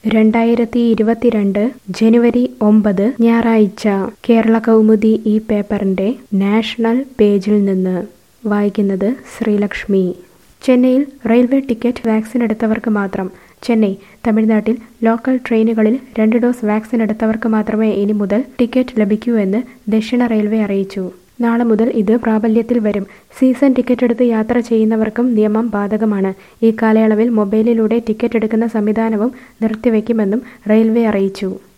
രണ്ടായിരത്തി ഇരുപത്തിരണ്ട് ജനുവരി ഒമ്പത് ഞായറാഴ്ച കേരള കൗമുദി ഈ പേപ്പറിന്റെ നാഷണൽ പേജിൽ നിന്ന് വായിക്കുന്നത് ശ്രീലക്ഷ്മി ചെന്നൈയിൽ റെയിൽവേ ടിക്കറ്റ് വാക്സിൻ എടുത്തവർക്ക് മാത്രം ചെന്നൈ തമിഴ്നാട്ടിൽ ലോക്കൽ ട്രെയിനുകളിൽ രണ്ട് ഡോസ് വാക്സിൻ എടുത്തവർക്ക് മാത്രമേ ഇനി മുതൽ ടിക്കറ്റ് ലഭിക്കൂ എന്ന് ദക്ഷിണ റെയിൽവേ അറിയിച്ചു നാളെ മുതൽ ഇത് പ്രാബല്യത്തിൽ വരും സീസൺ ടിക്കറ്റ് എടുത്ത് യാത്ര ചെയ്യുന്നവർക്കും നിയമം ബാധകമാണ് ഈ കാലയളവിൽ മൊബൈലിലൂടെ ടിക്കറ്റ് എടുക്കുന്ന സംവിധാനവും നിർത്തിവെക്കുമെന്നും റെയിൽവേ അറിയിച്ചു